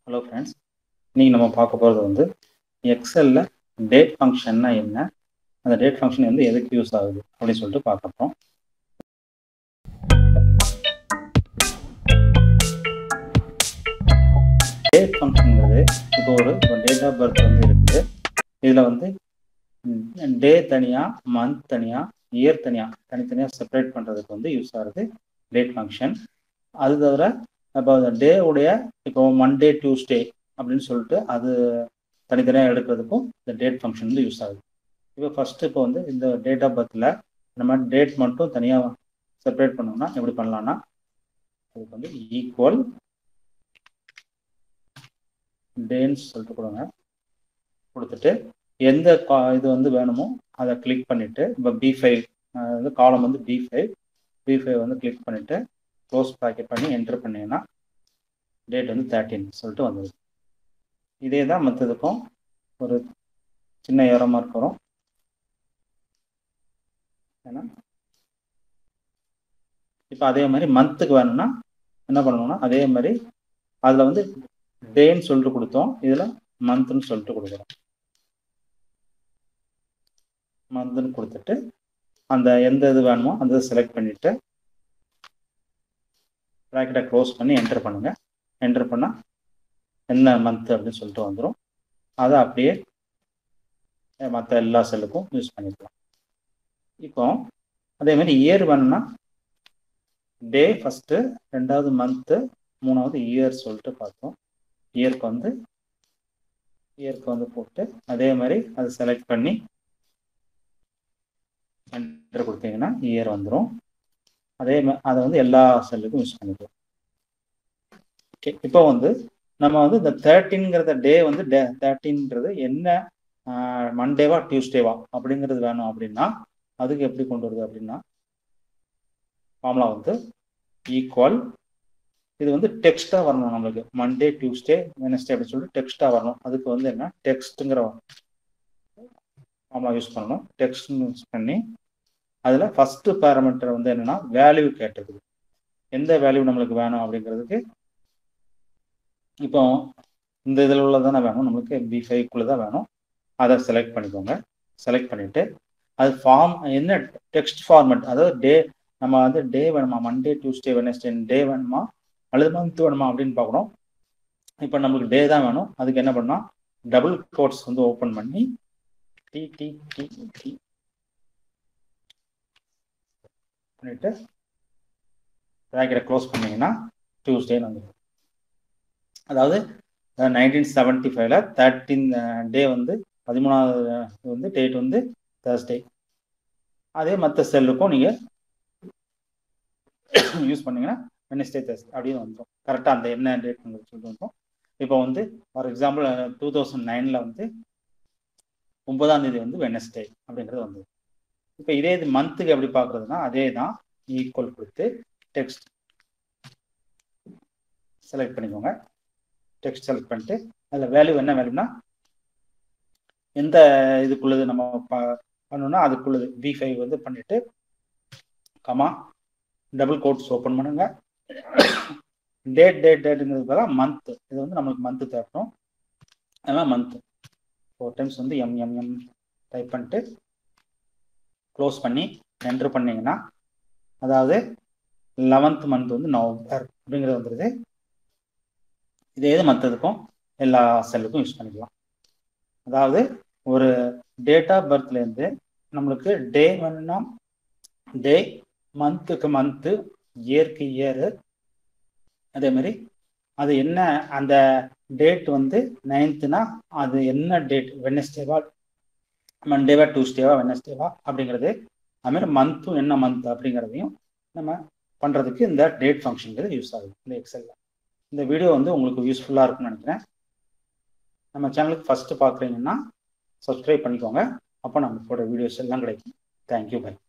hello friends இன்னைக்கு நம்ம பார்க்க போகிறது வந்து எக்ஸலில் டேட் ஃபங்க்ஷன்னா என்ன அந்த டேட் ஃபங்க்ஷன் வந்து எதுக்கு யூஸ் ஆகுது அப்படின்னு சொல்லிட்டு பார்க்க போகிறோம் டேட் ஃபங்க்ஷனுங்கிறது இப்போ ஒரு டேட் ஆஃப் பர்த் வந்து இருக்குது இதில் வந்து டே தனியாக மந்த் தனியாக இயர் தனியாக தனித்தனியாக செப்பரேட் பண்ணுறதுக்கு வந்து யூஸ் ஆகுது டேட் ஃபங்க்ஷன் அது தவிர இப்போ டே உடைய இப்போ மண்டே டியூஸ்டே அப்படின்னு சொல்லிட்டு அது தனித்தனியாக எடுக்கிறதுக்கும் இந்த டேட் ஃபங்க்ஷன் வந்து யூஸ் ஆகுது இப்போ ஃபர்ஸ்ட் இப்போ வந்து இந்த டேட் ஆஃப் பர்த்தில் நம்ம டேட் மட்டும் தனியாக செப்பரேட் பண்ணோம்னா எப்படி பண்ணலாம்னா அதுக்கு வந்து ஈக்குவல் டேன்னு சொல்லிட்டு கொடுங்க கொடுத்துட்டு எந்த இது வந்து வேணுமோ அதை கிளிக் பண்ணிட்டு இப்போ பி ஃபைவ் வந்து காலம் வந்து பி ஃபைவ் பி ஃபைவ் வந்து கிளிக் பண்ணிட்டு க்ளோஸ் ப்ராக்கெட் பண்ணி என்டர் பண்ணீங்கன்னா டேட் வந்து தேர்ட்டின் சொல்லிட்டு வந்துடுது இதே தான் மற்றதுக்கும் ஒரு சின்ன ஏரமாக இருக்கிறோம் ஏன்னா இப்போ அதே மாதிரி மந்த்துக்கு வேணும்னா என்ன பண்ணணும்னா அதே மாதிரி அதில் வந்து டேன்னு சொல்லிட்டு கொடுத்தோம் இதில் மந்த்னு சொல்லிட்டு கொடுக்குறோம் மந்த்னு கொடுத்துட்டு அந்த எந்த இது வேணுமோ அந்த செலக்ட் பண்ணிட்டு ப்ராக்கெட்டை க்ளோஸ் பண்ணி என்டர் பண்ணுங்க என்டர் பண்ணால் என்ன மந்த் அப்படின்னு சொல்லிட்டு வந்துடும் அதை அப்படியே மற்ற எல்லா செல்லுக்கும் யூஸ் பண்ணிக்கலாம் இப்போ அதே மாதிரி இயர் வேணும்னா டே ஃபஸ்ட்டு ரெண்டாவது மந்த்து மூணாவது இயர் சொல்லிட்டு பார்த்தோம் இயர்க்கு வந்து இயர்க்கு வந்து போட்டு அதே மாதிரி அதை செலக்ட் பண்ணி என்டர் கொடுத்தீங்கன்னா இயர் வந்துடும் அதே அதை வந்து எல்லா செல்லுக்கும் யூஸ் பண்ணிக்கலாம் ஓகே இப்போ வந்து நம்ம வந்து இந்த தேர்ட்டின்ங்கிறத டே வந்து டே தேர்ட்டின்றது என்ன மண்டேவா டியூஸ்டேவா அப்படிங்கிறது வேணும் அப்படின்னா அதுக்கு எப்படி கொண்டு வருது அப்படின்னா ஃபார்முலா வந்து ஈக்குவல் இது வந்து டெக்ஸ்ட்டாக வரணும் நம்மளுக்கு மண்டே டியூஸ்டே வெனஸ்டே அப்படின்னு சொல்லிட்டு டெக்ஸ்ட்டாக வரணும் அதுக்கு வந்து என்ன டெக்ஸ்ட்டுங்கிற ஃபார்முலா யூஸ் பண்ணணும் டெக்ஸ்ட் யூஸ் பண்ணி அதில் ஃபஸ்ட்டு பேரமீட்டர் வந்து என்னென்னா வேல்யூ கேட்டிருக்குது எந்த வேல்யூ நம்மளுக்கு வேணும் அப்படிங்கிறதுக்கு இப்போ இந்த இதில் உள்ளதானே வேணும் நம்மளுக்கு பி ஃபைவ்க்குள்ளே தான் வேணும் அதை செலக்ட் பண்ணிக்கோங்க செலக்ட் பண்ணிவிட்டு அது ஃபார்ம் என்ன டெக்ஸ்ட் ஃபார்மெட் அதாவது டே நம்ம வந்து டே வேணுமா மண்டே டியூஸ்டே வெனஸ்டே டே வேணுமா அல்லது மந்த் வேணுமா அப்படின்னு பார்க்கணும் இப்போ நம்மளுக்கு டே தான் வேணும் அதுக்கு என்ன பண்ணால் டபுள் கோட்ஸ் வந்து ஓப்பன் பண்ணி டி டி டி டி பண்ணிட்டு ப்ராக்கெட்டை க்ளோஸ் பண்ணீங்கன்னா டியூஸ்டேன்னு வந்துடும் அதாவது நைன்டீன் செவன்டி ஃபைவ்ல தேர்ட்டீன் டே வந்து பதிமூணாவது வந்து டேட் வந்து தேர்ஸ்டே அதே மற்ற செல்லுக்கும் நீங்கள் யூஸ் பண்ணீங்கன்னா வெனஸ்டே தேர்ஸ்டே அப்படின்னு வந்துடும் கரெக்டாக அந்த என்ன டேட் சொல்லிட்டு வந்துடும் இப்போ வந்து ஃபார் எக்ஸாம்பிள் டூ தௌசண்ட் நைனில் வந்து ஒன்பதாம் தேதி வந்து வெனஸ்டே அப்படின்றது வந்தது இப்போ இதே இது மந்த்துக்கு எப்படி பார்க்குறதுனா அதே தான் ஈக்குவல் கொடுத்து டெக்ஸ்ட் செலக்ட் பண்ணிக்கோங்க டெக்ஸ்ட் செலக்ட் பண்ணிட்டு அதில் வேல்யூ என்ன வேல்யூனா எந்த இதுக்குள்ளது நம்ம பண்ணோம்னா அதுக்குள்ளது பி ஃபைவ் வந்து பண்ணிட்டு கமா டபுள் கோட்ஸ் ஓப்பன் பண்ணுங்க டேட் டேட் டேட்டுங்கிறது பதிலாக மந்த் இது வந்து நம்மளுக்கு மந்த்து தேட்டணும் அதனால் மந்த் ஃபோர் டைம்ஸ் வந்து எம் எம் எம் டைப் பண்ணிட்டு க்ளோஸ் பண்ணி என்ட்ரு பண்ணிங்கன்னா அதாவது லெவன்த் மந்த் வந்து நவம்பர் அப்படிங்கிறது வந்துடுது இதே இது மற்றதுக்கும் எல்லா செல்லுக்கும் யூஸ் பண்ணிக்கலாம் அதாவது ஒரு டேட் ஆஃப் பர்த்லேருந்து நம்மளுக்கு டே வேணும்னா டே மந்த்துக்கு மந்த்து இயர்க்கு இயரு அதே மாதிரி அது என்ன அந்த டேட் வந்து நைன்த்துனா அது என்ன டேட் வெனஸ்டேவா மண்டேவா டியூஸ்டேவா வெனஸ்டேவா அப்படிங்கிறது அதுமாதிரி மந்த்தும் என்ன மந்த் அப்படிங்கிறதையும் நம்ம பண்ணுறதுக்கு இந்த டேட் ஃபங்க்ஷனுங்கிறது யூஸ் ஆகுது இந்த எக்ஸலில் இந்த வீடியோ வந்து உங்களுக்கு யூஸ்ஃபுல்லாக இருக்கும்னு நினைக்கிறேன் நம்ம சேனலுக்கு ஃபஸ்ட்டு பார்க்குறீங்கன்னா சப்ஸ்கிரைப் பண்ணிக்கோங்க அப்போ நமக்கு வீடியோஸ் எல்லாம் கிடைக்கும் தேங்க்யூ பை